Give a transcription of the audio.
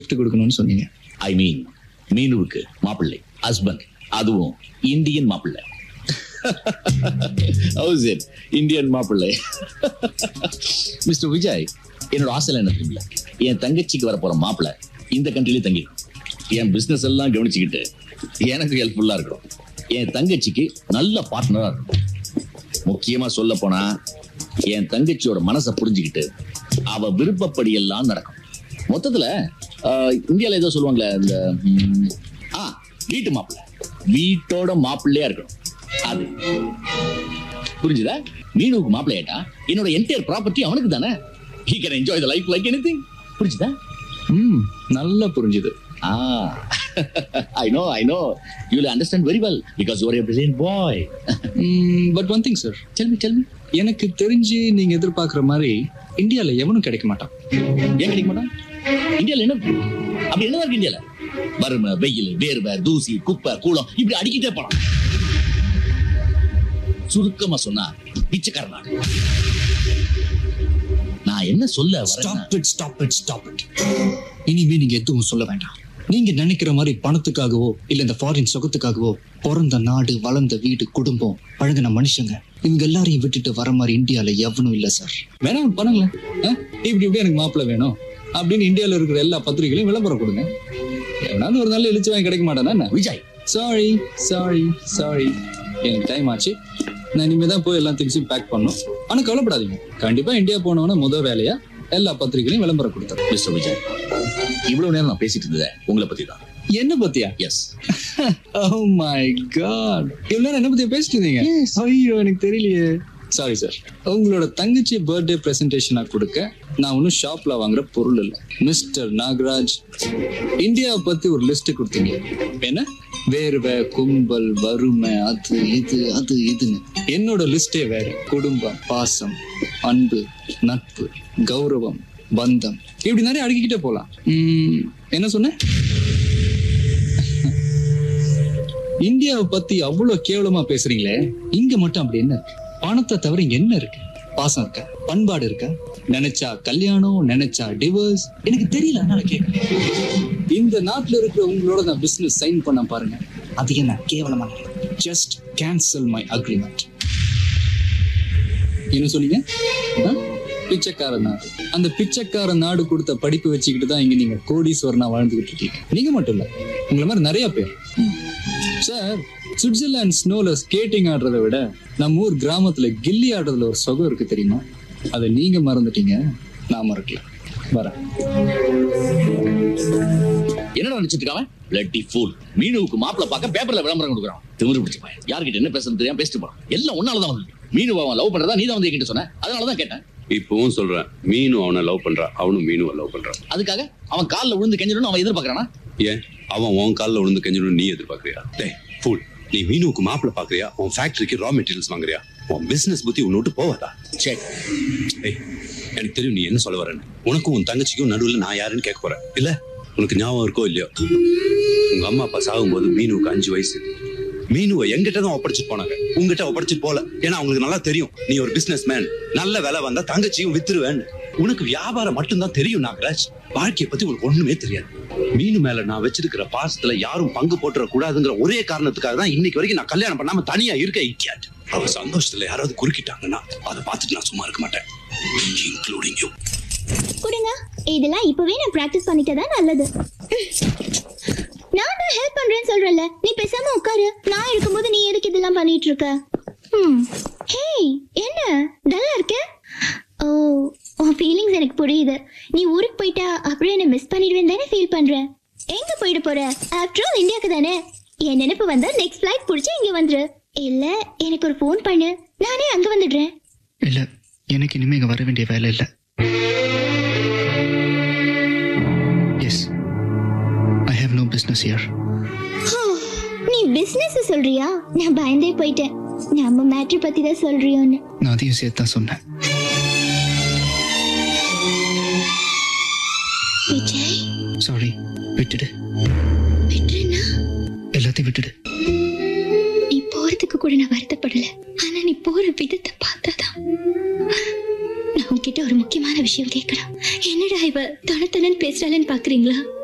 gift கொடுக்கணும்னு சொன்னீங்க ஐ மீன் மீனுவுக்கு மாப்பிள்ளை ஹஸ்பண்ட் அதுவும் இந்தியன் மாப்பிள்ளை ஹவுஸ் இட் இந்தியன் மாப்பிள்ளை மிஸ்டர் விஜய் என்னோட ஆசை என்ன தெரியுமில்ல என் தங்கச்சிக்கு வர போற மாப்பிள்ளை இந்த கண்ட்ரிலே தங்கிடும் என் பிசினஸ் எல்லாம் கவனிச்சுக்கிட்டு எனக்கு ஹெல்ப்ஃபுல்லா இருக்கணும் என் தங்கச்சிக்கு நல்ல பார்ட்னரா இருக்கணும் முக்கியமா சொல்ல போனா என் தங்கச்சியோட மனசை புரிஞ்சுக்கிட்டு அவ விருப்பப்படி எல்லாம் நடக்கும் மொத்தத்துல ஆஹ், இந்தியால ஏதோ சொல்லுவாங்களே இந்த ம், ஆ வீட்டு மாப்பிள்ளை வீட்டோட மாப்பிள்ளையா இருக்கணும் அது புரிஞ்சுதா மீனுவுக்கு மாப்பிள்ளை ஆயிட்டா என்னோட என்டையர் ப்ராப்பர்ட்டி அவனுக்கு தானே he can enjoy the life like anything புரிஞ்சுதா ம் நல்லா புரிஞ்சுது ஆ I know I know you will understand very well because you are a brilliant boy but one thing sir tell me tell me எனக்கு தெரிஞ்சு நீங்க எதிர்பார்க்குற மாதிரி இந்தியால எவனும் கிடைக்க மாட்டான் ஏன் கிடைக்க மாட்டான் இந்தியால என்ன இருக்கு? அப்படி என்ன இருக்கு இந்தியால வறுமை வெயில் வேர்வை தூசி குப்பை கூலம் இப்படி அடிக்கிட்டே போலாம் சுருக்கமா சொன்னா பிச்சைக்கார நாடு நான் என்ன சொல்ல வரேன்னா- stop it stop it stop it இனிமே நீங்க எதுவும் சொல்ல வேண்டாம் நீங்க நினைக்கிற மாதிரி பணத்துக்காகவோ இல்ல இந்த ஃபாரின் சுகத்துக்காகவோ பிறந்த நாடு வளர்ந்த வீடு குடும்பம் பழகின மனுஷங்க இவங்க எல்லாரையும் விட்டுட்டு வர மாதிரி இந்தியால எவனும் இல்ல சார் வேணாம் பண்ணுங்களேன் ஆ? இப்படி இப்படி எனக்கு மாப்பிள்ளை வேணும் அப்படின்னு இந்தியால இருக்கிற எல்லா பத்திரிகைகளையும் விளம்பரம் கொடுங்க எவனாவது ஒரு நல்ல இழிச்சு வாங்கி கிடைக்க மாட்டானா என்ன விஜய் சாரி சாரி சாரி எனக்கு டைம் ஆச்சு நான் இனிமே தான் போய் எல்லா திங்ஸையும் பேக் பண்ணும் ஆனா கவலைப்படாதீங்க கண்டிப்பா இந்தியா போனவன முத வேலையா எல்லா பத்திரிகைகளையும் விளம்பரம் கொடுத்தாரு மிஸ்டர் விஜய் இவ்வளவு நேரம் நான் பேசிட்டு இருந்தேன் உங்களை பத்தி தான் என்ன பத்தியா எஸ் ஓ மை காட் இவ்வளவு நேரம் என்ன பத்தியா பேசிட்டு இருந்தீங்க ஐயோ எனக்கு தெரியலையே சாரி சார் உங்களோட தங்கச்சி பர்த்டே பிரசன்டேஷனா கொடுக்க நான் ஒன்றும் ஷாப்ல வாங்குற பொருள் இல்லை மிஸ்டர் நாகராஜ் இந்தியாவை பத்தி ஒரு லிஸ்ட் கொடுத்தீங்க என்ன வேர்வை கும்பல் வறுமை அது இது அது இதுன்னு என்னோட லிஸ்டே வேற குடும்பம் பாசம் அன்பு நட்பு கௌரவம் பந்தம் இப்படி நிறைய அடுக்கிக்கிட்டே போலாம் உம், என்ன சொன்னேன் இந்தியாவை பத்தி அவ்வளவு கேவலமா பேசுறீங்களே இங்க மட்டும் அப்படி என்ன இருக்கு பணத்தை தவிர இங்க என்ன இருக்கு பாசம் இருக்கா பண்பாடு இருக்கா நினைச்சா கல்யாணம் நினைச்சா டிவோர்ஸ் எனக்கு தெரியல அதனால கேட்கல இந்த நாட்டுல இருக்கிற உங்களோட நான் பிசினஸ் சைன் பண்ண பாருங்க அது என்ன கேவலமா ஜஸ்ட் கேன்சல் மை அக்ரிமெண்ட் என்ன சொன்னீங்க ஆ? பிச்சைக்கார நாடு அந்த பிச்சைக்கார நாடு கொடுத்த படிப்பு வச்சுக்கிட்டு தான் இங்க நீங்க கோடீஸ்வரனா வாழ்ந்துகிட்டு இருக்கீங்க நீங்க மட்டும் இல்ல உங்களை மாதிரி நிறைய பேர் சார் சுவிட்சர்லாந்து ஸ்னோல ஸ்கேட்டிங் ஆடுறதை விட நம்ம ஊர் கிராமத்துல கில்லி ஆடுறதுல ஒரு சுகம் இருக்கு தெரியுமா அதை நீங்க மறந்துட்டீங்க நான் மறக்கல வரேன் என்னடா நினைச்சிட்டு இருக்கான் பிளட்டி ஃபூல் மீனுவுக்கு மாப்பிள பார்க்க பேப்பர்ல விளம்பரம் கொடுக்குறான் திமிரு பிடிச்ச பையன் யார்கிட்ட என்ன பேசுறது தெரியாம பேசிட்டு போறான் எல்லாம் உன்னால தான் வந்து மீனு அவன் லவ் பண்றதா நீ தான் வந்து என்கிட்ட சொன்ன அதனால தான் கேட்டேன் இப்பவும் சொல்றேன் மீனு அவனை லவ் பண்றான் அவனும் மீனுவை லவ் பண்றான் அதுக்காக அவன் கால்ல விழுந்து கெஞ்சணும்னு அவன் எதிர்பார்க்கறானா ஏன் அவன் உன் காலில் விழுந்து கெஞ்சணும் நீ எதிர்பார்க்கறியா டேய் ஃபுல் நீ மீனுவுக்கு மாப்பிள்ள பாக்குறியா உன் ஃபேக்டரிக்கு ரா மெட்டீரியல்ஸ் வாங்குறியா உன் பிசினஸ் புத்தி உன்னை விட்டு போவாதா சரி ஏய் எனக்கு தெரியும் நீ என்ன சொல்ல வரேன்னு உனக்கும் உன் தங்கச்சிக்கும் நடுவில் நான் யாருன்னு கேட்க போறேன் இல்ல உனக்கு ஞாபகம் இருக்கோ இல்லையோ உங்க அம்மா அப்பா சாகும்போது மீனுவுக்கு அஞ்சு வயசு மீனுவை எங்கிட்ட தான் ஒப்படைச்சிட்டு போனாங்க உங்ககிட்ட ஒப்படைச்சிட்டு போல ஏன்னா அவங்களுக்கு நல்லா தெரியும் நீ ஒரு பிசினஸ் மேன் நல்ல வேலை வந்தா தங்கச்சியும் வித்துருவேன்னு உனக்கு வியாபாரம் மட்டும்தான் தெரியும் நாகராஜ் வாழ்க்கையை பத்தி உனக்கு ஒண்ணுமே தெரியாது மீனு மேல நான் வச்சிருக்கிற பாசத்துல யாரும் பங்கு போட்டுற கூடாதுங்கிற ஒரே காரணத்துக்காக தான் இன்னைக்கு வரைக்கும் நான் கல்யாணம் பண்ணாம தனியா இருக்க இக்கியாட் அவ சந்தோஷத்துல யாராவது குறுக்கிட்டாங்கன்னா அதை பார்த்துட்டு நான் சும்மா இருக்க மாட்டேன் இன்க்ளூடிங் யூ கொடுங்க இதெல்லாம் இப்பவே நான் பிராக்டிஸ் பண்ணிட்டா தான் நல்லது நான் தான் ஹெல்ப் பண்றேன்னு சொல்றேன்ல நீ பேசாம உட்காரு நான் இருக்கும்போது நீ எதுக்கு இதெல்லாம் பண்ணிட்டு இருக்க ம் ஹேய் என்ன டல்லா இருக்க ஓ உன் ஃபீலிங்ஸ் எனக்கு புரியுது நீ ஊருக்கு போயிட்டா அப்புறம் என்ன மிஸ் பண்ணிடுவேன் தானே ஃபீல் பண்ற எங்க போயிட போற ஆஃப்டர் ஆல் இந்தியாவுக்கு தானே என் நினைப்பு வந்தா நெக்ஸ்ட் ஃபிளைட் பிடிச்சி இங்க வந்துரு இல்ல எனக்கு ஒரு ஃபோன் பண்ணு நானே அங்க வந்துடுறேன் இல்ல எனக்கு இனிமே இங்க வர வேண்டிய வேலை இல்ல yes I have no business here ஹோ, நீ பிசினஸ் சொல்றியா நான் பயந்தே போயிட்டேன் நம்ம மேட்ரு பத்தி தான் சொல்றியோன்னு நான் அதையும் சேர்த்து தான் சொன்னேன் விஜய் சாரி விட்டுடு விட்டுருனா எல்லாத்தையும் விட்டுடு நீ போறதுக்கு கூட நான் வருத்தப்படல ஆனா நீ போற விதத்தை பார்த்தாதான் நான் உன்கிட்ட ஒரு முக்கியமான விஷயம் கேட்கணும் என்னடா இவ தன தனன்னு பேசுறாளன்னு பாக்குறீங்களா